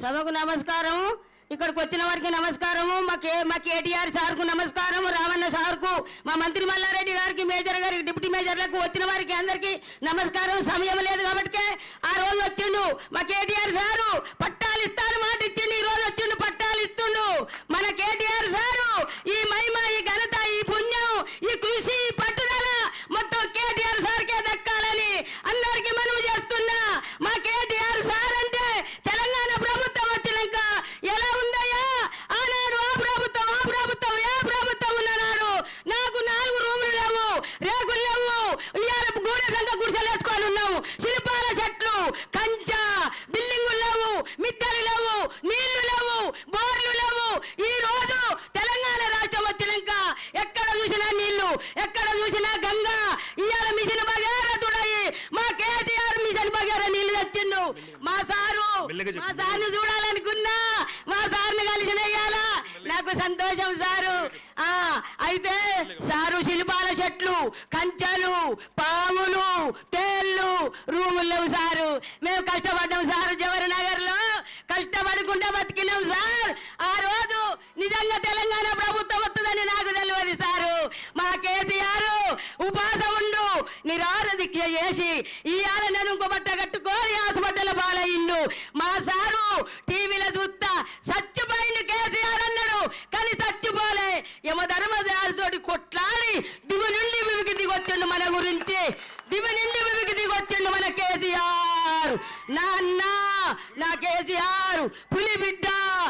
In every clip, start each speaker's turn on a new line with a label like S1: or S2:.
S1: సభకు నమస్కారం ఇక్కడికి వచ్చిన వారికి నమస్కారము మా కే మా కేటీఆర్ సార్కు నమస్కారం రామన్న సార్కు మా మంత్రి మల్లారెడ్డి గారికి మేజర్ గారికి డిప్యూటీ మేజర్లకు వచ్చిన వారికి అందరికీ నమస్కారం సమయం లేదు కాబట్టి ఆ రోజు వచ్చిండు మా కేటీఆర్ సారు పట్టాలు ఇస్తాను మాట ఇచ్చిండు ఈ రోజు వచ్చిండు పట్టాలు ఇస్తుండు మన కేటీఆర్ సారు ఈ మహిమ ఈ ఘనత ఈ పుణ్యం ఈ కృషి ఈ పట్టుదల మొత్తం కేటీఆర్ సార్కే దక్కాలని అందరికీ మనవి చేస్తున్నా మా కేటీఆర్ సార్ అంటే తెలంగాణ ప్రభుత్వం వచ్చినాక ఎలా ఉందయ్యా ఆనాడు ఆ ప్రభుత్వం ఆ ప్రభుత్వం ఏ ప్రభుత్వం ఉన్ననాడు నాకు నాలుగు రూములు లేవు రేకులు లేవు ఇవాళ గూడె సంత గుడిసెలు వేసుకొని ఉన్నావు శిల్పాల చెట్లు కంచ బిల్డింగులు లేవు మిద్దెలు లేవు నీళ్లు లేవు బోర్లు లేవు ఈ రోజు తెలంగాణ రాష్ట్రం వచ్చినాక ఎక్కడ చూసినా నీళ్లు ఎక్కడ చూసినా గంగా ఇవాళ మిషన్ బగేరతుడయి మా కేసీఆర్ మిషన్ బగేర నీళ్లు తెచ్చిండు మా సారు
S2: మెల్లగా చెప్పు.
S1: మా సార్ని చూడాలనుకున్నా మా సార్ని కలిసి నెయ్యాలా నాకు సంతోషం సారు ఆ అయితే సారు శిల్పాల చెట్లు కంచెలు పాములు తేళ్ళు రూములు లేవు సారు మేము కష్టపడ్డాం సారు జవహర్ నగర్ లో కష్టపడకుండా బతికినాం సార్ ఆ రోజు నిజంగా తెలంగాణ ప్రభుత్వం వస్తుందని నాకు తెలియదు సారు మా కేసీఆర్ ఉపాసం ఉండు నిరార దీక్ష చేసి ఇవాళ నేను ఇంకో బట్ట కట్టుకొని హాస్పిటల్ పాలయ్యిండు మా సారు టీవీలో చూస్తా చచ్చిపోయిండు కేసీఆర్ అన్నాడు కానీ చచ్చిపోలే యమ ధర్మదారితోటి కొట్లాడి దిగు నుండి వివికి దిగొచ్చిండు మన గురించి దిగు నుండి వివికి దిగొచ్చిండు మన కేసీఆర్ నా అన్న నా కేసీఆర్ పులి బిడ్డ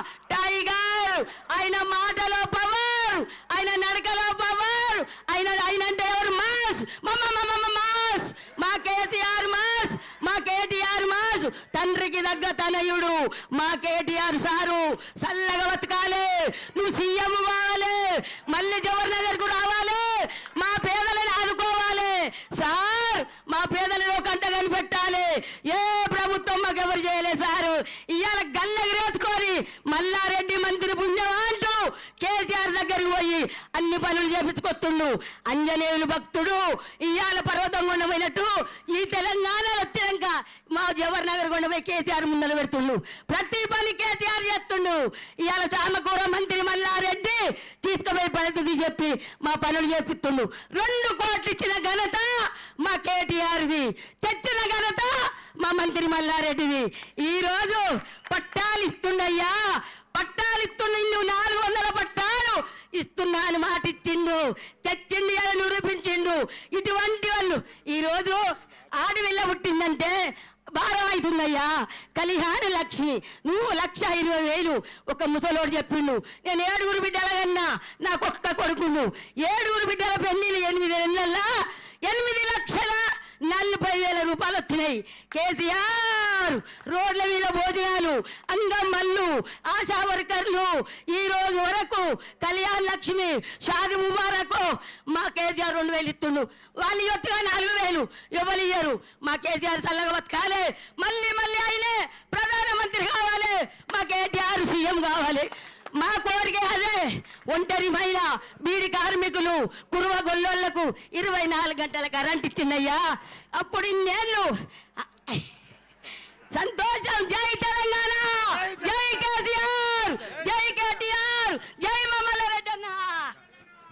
S1: టైగర్ ఆయన మాటలో పవర్ ఆయన నడకలో పవర్ ఆయన ఆయన అంటే ఎవరు మాస్ మమ్మ మమ్మ మాస్ మా కేటీఆర్ మాస్ మా కేటీఆర్ మాస్ తండ్రికి దగ్గ తనయుడు మా కేటీఆర్ సారు చల్లగా బతకాలి నువ్వు సీఎం కావాలి మళ్ళీ జవహర్ నగర్ కు రావాలి మా పేదలను ఆదుకోవాలి సార్ మా పేదలను కంట కనిపెట్టాలి ఏ ప్రభుత్వం మాకు ఎవరు చేయలేదు సారు ఇవాళ గల్లెగిరేసుకొని మల్లారెడ్డి మంత్రి పుణ్యం అంటూ కేసీఆర్ దగ్గరికి పోయి అన్ని పనులు చేపించుకొస్తుండు అంజనేయులు భక్తుడు ఇవాళ పర్వతం కొండ పోయినట్టు ఈ తెలంగాణలో వచ్చినాక మా జవహర్ నగర్ కొండ పోయి కేసీఆర్ ముందర పెడుతుండు ప్రతి పని కేసీఆర్ చేస్తుండు ఇవాళ చామకూర మంత్రి మల్లారెడ్డి తీసుకుపోయి పద్ధతి చెప్పి మా పనులు చేపిస్తుండు రెండు కోట్లు ఇచ్చిన ఘనత మా కేటీఆర్ది తెచ్చిన ఘనత మా మంత్రి మల్లారెడ్డిది ఈ రోజు పట్టాలు ఇస్తుండయ్యా పట్టాలు ఇస్తుండు నువ్వు నాలుగు వందల పట్టాలు ఇస్తున్నా అని మాట ఇచ్చిండు తెచ్చిండు అని నిరూపించిండు ఇటువంటి వాళ్ళు ఈ రోజు ఆడవిల్ల పుట్టిందంటే భారం అవుతుందయ్యా కలిహాని లక్ష్మి నువ్వు లక్ష ఇరవై వేలు ఒక ముసలోడు చెప్పిండు నేను ఏడుగురు బిడ్డల కన్నా నాకు ఒక్క కొడుకుండు ఏడుగురు బిడ్డల పెళ్లిలు ఎనిమిది నెలల్లో ఎనిమిది లక్షల నలభై వేల రూపాయలు వచ్చినాయి కేసీఆర్ రోడ్ల మీద భోజనాలు అంగమ్మల్లు ఆశా వర్కర్లు ఈ రోజు వరకు కళ్యాణ్ లక్ష్మి షాది ముబారక్ మా కేసీఆర్ రెండు వేలు ఇస్తుండు వాళ్ళు ఇవ్వట్టుగా నాలుగు వేలు ఎవరు ఇయ్యరు మా కేసీఆర్ చల్లగా బతకాలి మళ్ళీ మళ్ళీ ఆయనే ప్రధానమంత్రి కావాలి మా కేటీఆర్ సీఎం కావాలి మా కోరిక అదే ఒంటరి మహిళ బీడి కార్మికులు కురువ గొల్లోళ్లకు ఇరవై నాలుగు గంటల కరెంట్ ఇచ్చిందయ్యా అప్పుడు ఇన్నేళ్ళు సంతోషం జై తెలంగాణ